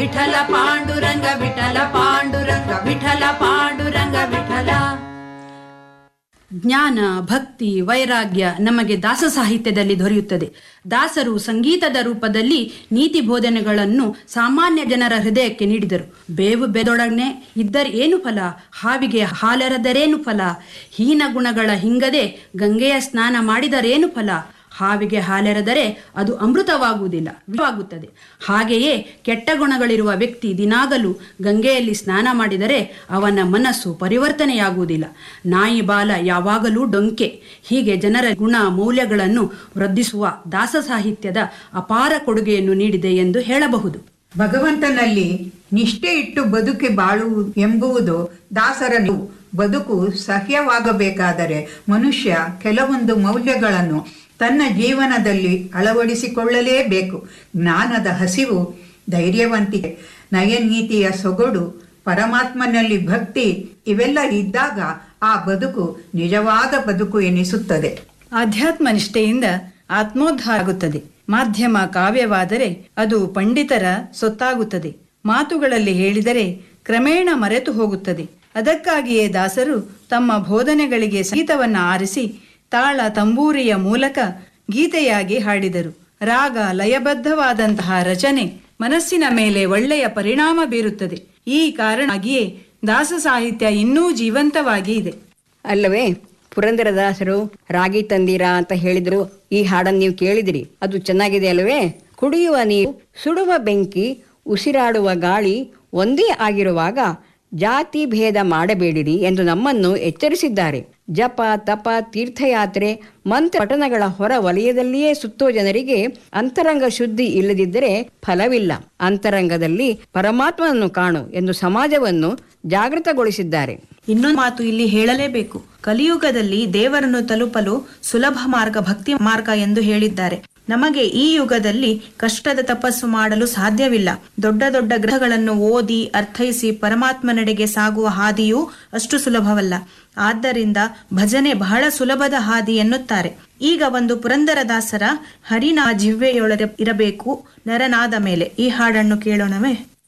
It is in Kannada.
ವಿಠಲ ಪಾಂಡುರಂಗ ವಿಠಲ ಪಾಂಡುರಂಗ ವಿಠಲ ಪಾಂಡುರಂಗ ವಿಠಲ ಜ್ಞಾನ ಭಕ್ತಿ ವೈರಾಗ್ಯ ನಮಗೆ ದಾಸ ಸಾಹಿತ್ಯದಲ್ಲಿ ದೊರೆಯುತ್ತದೆ ದಾಸರು ಸಂಗೀತದ ರೂಪದಲ್ಲಿ ನೀತಿ ಬೋಧನೆಗಳನ್ನು ಸಾಮಾನ್ಯ ಜನರ ಹೃದಯಕ್ಕೆ ನೀಡಿದರು ಬೇವು ಬೆದೊಡನೆ ಇದ್ದರೆ ಏನು ಫಲ ಹಾವಿಗೆ ಹಾಲೆರೆದರೇನು ಫಲ ಹೀನ ಗುಣಗಳ ಹಿಂಗದೆ ಗಂಗೆಯ ಸ್ನಾನ ಮಾಡಿದರೇನು ಫಲ ಹಾವಿಗೆ ಹಾಲೆರೆದರೆ ಅದು ಅಮೃತವಾಗುವುದಿಲ್ಲ ವಿಷವಾಗುತ್ತದೆ ಹಾಗೆಯೇ ಕೆಟ್ಟ ಗುಣಗಳಿರುವ ವ್ಯಕ್ತಿ ದಿನಾಗಲೂ ಗಂಗೆಯಲ್ಲಿ ಸ್ನಾನ ಮಾಡಿದರೆ ಅವನ ಮನಸ್ಸು ಪರಿವರ್ತನೆಯಾಗುವುದಿಲ್ಲ ನಾಯಿ ಬಾಲ ಯಾವಾಗಲೂ ಡೊಂಕೆ ಹೀಗೆ ಜನರ ಗುಣ ಮೌಲ್ಯಗಳನ್ನು ವೃದ್ಧಿಸುವ ದಾಸ ಸಾಹಿತ್ಯದ ಅಪಾರ ಕೊಡುಗೆಯನ್ನು ನೀಡಿದೆ ಎಂದು ಹೇಳಬಹುದು ಭಗವಂತನಲ್ಲಿ ನಿಷ್ಠೆ ಇಟ್ಟು ಬದುಕಿ ಬಾಳುವುದು ಎಂಬುವುದು ದಾಸರ ನಿಲುವು. ಬದುಕು ಸಹ್ಯವಾಗಬೇಕಾದರೆ ಮನುಷ್ಯ ಕೆಲವೊಂದು ಮೌಲ್ಯಗಳನ್ನು ತನ್ನ ಜೀವನದಲ್ಲಿ ಅಳವಡಿಸಿಕೊಳ್ಳಲೇಬೇಕು ಜ್ಞಾನದ ಹಸಿವು ಧೈರ್ಯವಂತಿಕೆ ನಯನೀತಿಯ ಸೊಗಡು ಪರಮಾತ್ಮನಲ್ಲಿ ಭಕ್ತಿ ಇವೆಲ್ಲ ಇದ್ದಾಗ ಆ ಬದುಕು ನಿಜವಾದ ಬದುಕು ಎನಿಸುತ್ತದೆ ಆಧ್ಯಾತ್ಮ ನಿಷ್ಠೆಯಿಂದ ಆತ್ಮೋದ್ಧಾರ ಆಗುತ್ತದೆ ಮಾಧ್ಯಮ ಕಾವ್ಯವಾದರೆ ಅದು ಪಂಡಿತರ ಸೊತ್ತಾಗುತ್ತದೆ ಮಾತುಗಳಲ್ಲಿ ಹೇಳಿದರೆ ಕ್ರಮೇಣ ಮರೆತು ಹೋಗುತ್ತದೆ ಅದಕ್ಕಾಗಿಯೇ ದಾಸರು ತಮ್ಮ ಬೋಧನೆಗಳಿಗೆ ಸಂಗೀತವನ್ನ ಆರಿಸಿ ತಾಳ ತಂಬೂರಿಯ ಮೂಲಕ ಗೀತೆಯಾಗಿ ಹಾಡಿದರು ರಾಗ ಲಯಬದ್ಧವಾದಂತಹ ರಚನೆ ಮನಸ್ಸಿನ ಮೇಲೆ ಒಳ್ಳೆಯ ಪರಿಣಾಮ ಬೀರುತ್ತದೆ ಈ ಕಾರಣವಾಗಿಯೇ ದಾಸ ಸಾಹಿತ್ಯ ಇನ್ನೂ ಜೀವಂತವಾಗಿ ಇದೆ ಅಲ್ಲವೇ ಪುರಂದರದಾಸರು ರಾಗಿ ತಂದೀರಾ ಅಂತ ಹೇಳಿದ್ರು ಈ ಹಾಡನ್ನು ನೀವು ಕೇಳಿದಿರಿ ಅದು ಚೆನ್ನಾಗಿದೆ ಅಲ್ಲವೇ ಕುಡಿಯುವ ನೀರು ಸುಡುವ ಬೆಂಕಿ ಉಸಿರಾಡುವ ಗಾಳಿ ಒಂದೇ ಆಗಿರುವಾಗ ಜಾತಿ ಭೇದ ಮಾಡಬೇಡಿರಿ ಎಂದು ನಮ್ಮನ್ನು ಎಚ್ಚರಿಸಿದ್ದಾರೆ ಜಪ ತಪ ತೀರ್ಥಯಾತ್ರೆ ಮಂತ್ರ ಪಠಣಗಳ ಹೊರ ವಲಯದಲ್ಲಿಯೇ ಸುತ್ತೋ ಜನರಿಗೆ ಅಂತರಂಗ ಶುದ್ಧಿ ಇಲ್ಲದಿದ್ದರೆ ಫಲವಿಲ್ಲ ಅಂತರಂಗದಲ್ಲಿ ಪರಮಾತ್ಮನನ್ನು ಕಾಣು ಎಂದು ಸಮಾಜವನ್ನು ಜಾಗೃತಗೊಳಿಸಿದ್ದಾರೆ ಇನ್ನೊಂದು ಮಾತು ಇಲ್ಲಿ ಹೇಳಲೇಬೇಕು ಕಲಿಯುಗದಲ್ಲಿ ದೇವರನ್ನು ತಲುಪಲು ಸುಲಭ ಮಾರ್ಗ ಭಕ್ತಿ ಮಾರ್ಗ ಎಂದು ಹೇಳಿದ್ದಾರೆ ನಮಗೆ ಈ ಯುಗದಲ್ಲಿ ಕಷ್ಟದ ತಪಸ್ಸು ಮಾಡಲು ಸಾಧ್ಯವಿಲ್ಲ ದೊಡ್ಡ ದೊಡ್ಡ ಗ್ರಹಗಳನ್ನು ಓದಿ ಅರ್ಥೈಸಿ ಪರಮಾತ್ಮನೆಡೆಗೆ ಸಾಗುವ ಹಾದಿಯೂ ಅಷ್ಟು ಸುಲಭವಲ್ಲ ಆದ್ದರಿಂದ ಭಜನೆ ಬಹಳ ಸುಲಭದ ಹಾದಿ ಎನ್ನುತ್ತಾರೆ ಈಗ ಒಂದು ಪುರಂದರದಾಸರ ಹರಿನ ಜಿವ್ವೆಯೊಳಗೆ ಇರಬೇಕು ನರನಾದ ಮೇಲೆ ಈ ಹಾಡನ್ನು ಕೇಳೋಣವೇ